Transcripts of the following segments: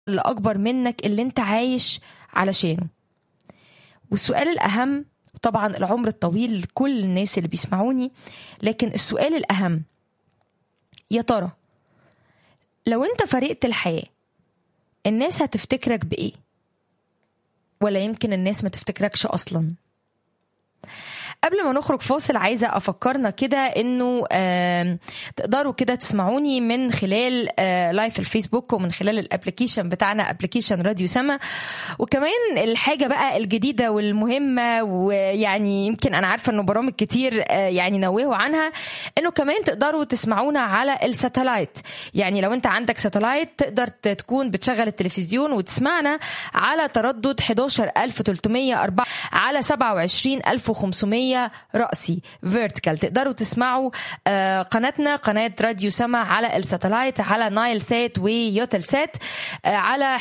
اللي أكبر منك اللي أنت عايش علشانه والسؤال الأهم طبعا العمر الطويل لكل الناس اللي بيسمعوني لكن السؤال الأهم يا ترى لو أنت فرقت الحياة الناس هتفتكرك بإيه؟ ولا يمكن الناس ما تفتكركش أصلا قبل ما نخرج فاصل عايزه افكرنا كده انه آه تقدروا كده تسمعوني من خلال آه لايف الفيسبوك ومن خلال الابلكيشن بتاعنا ابلكيشن راديو سما وكمان الحاجه بقى الجديده والمهمه ويعني يمكن انا عارفه انه برامج كتير آه يعني نوهوا عنها انه كمان تقدروا تسمعونا على الساتلايت يعني لو انت عندك ساتلايت تقدر تكون بتشغل التلفزيون وتسمعنا على تردد 11304 على 27500 رأسي فيرتيكال تقدروا تسمعوا آه قناتنا قناة راديو سما على الساتلايت على نايل سات ويوتل سات آه على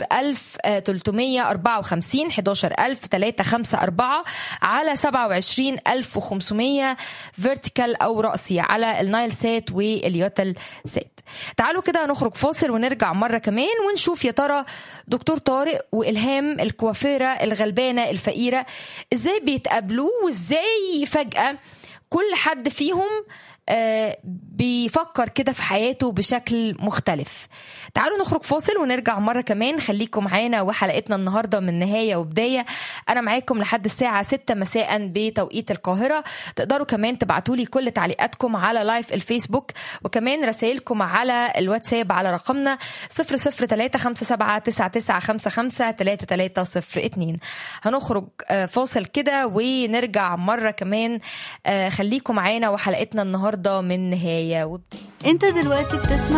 11354 11354 على 27500 فيرتيكال أو رأسي على النايل سات واليوتل سات تعالوا كده نخرج فاصل ونرجع مرة كمان ونشوف يا ترى دكتور طارق وإلهام الكوافيرة الغلبانة الفقيرة ازاي بيتقابلوا وازاي فجأة كل حد فيهم آه بيفكر كده في حياته بشكل مختلف تعالوا نخرج فاصل ونرجع مرة كمان خليكم معانا وحلقتنا النهاردة من نهاية وبداية أنا معاكم لحد الساعة 6 مساء بتوقيت القاهرة تقدروا كمان تبعتوا لي كل تعليقاتكم على لايف الفيسبوك وكمان رسائلكم على الواتساب على رقمنا 003579955 هنخرج فاصل كده ونرجع مرة كمان خليكم معانا وحلقتنا النهاردة من نهاية وبداية انت دلوقتي بتسمع